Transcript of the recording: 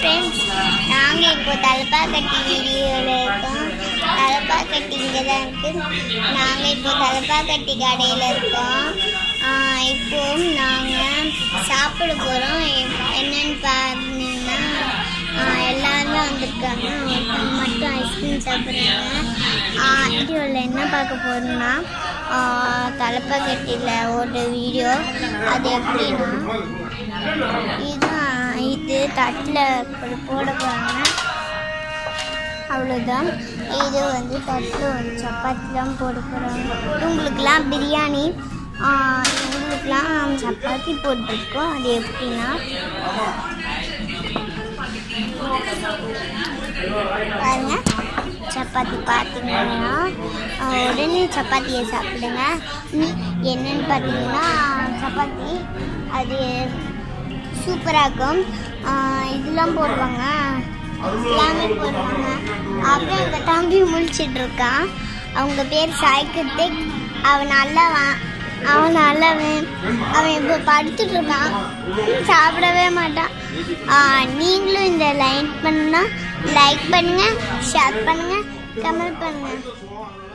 friends நாங்கள் இப்போ தலப்பாக்கட்டி வீடியோவில் இருக்கோம் தலப்பாக்கட்டி இங்கே தான் இருக்குது நாங்கள் இப்போ தலப்பாக்கட்டி கடையில் இருக்கோம் ஆஹ் இப்போ நாங்கள் சாப்பிட போகிறோம் என்னன்னு பார்த்தீங்கன்னா ஆஹ் எல்லாருமே வந்திருக்காங்க ஒருத்தவங்க மட்டும் ஐஸ்கிரீம் சாப்பிட்றாங்க வீடியோவில் என்ன பார்க்க போகிறோம்னா தலப்பாக்கட்டியில் ஒரு வீடியோ அது எப்படின்னா இதுதான் இது தட்டில் போட போகிறாங்க அவ்வளோதான் இது வந்து தட்டில் வந்து சப்பாத்திலாம் போட போகிறாங்க இவங்களுக்குலாம் பிரியாணி ஆஹ் இவங்களுக்குலாம் சப்பாத்தி போட்டிருக்கோம் அது எப்படின்னா பாருங்க சப்பாத்தி பார்த்தீங்கன்னா ஆஹ் உடனே சப்பாத்தியை சாப்பிடுங்க ம், என்னன்னு பார்த்தீங்கன்னா சப்பாத்தி அது சூப்பராக இருக்கும் ஆஹ் இதெல்லாம் போடுவாங்க எல்லாமே போடுவாங்க அப்புறம் எங்கள் தம்பி முழிச்சிட்டு இருக்கான் அவங்க பேர் சாய் கிருத்திக் அவன் நல்லவன் அவன் நல்லவன் அவன் இப்போ படுத்துட்டு இருக்கான் சாப்பிடவே மாட்டான் ஆஹ் நீங்களும் இந்த லைக் பண்ணா லைக் பண்ணுங்க ஷேர் பண்ணுங்க கமெண்ட் பண்ணுங்க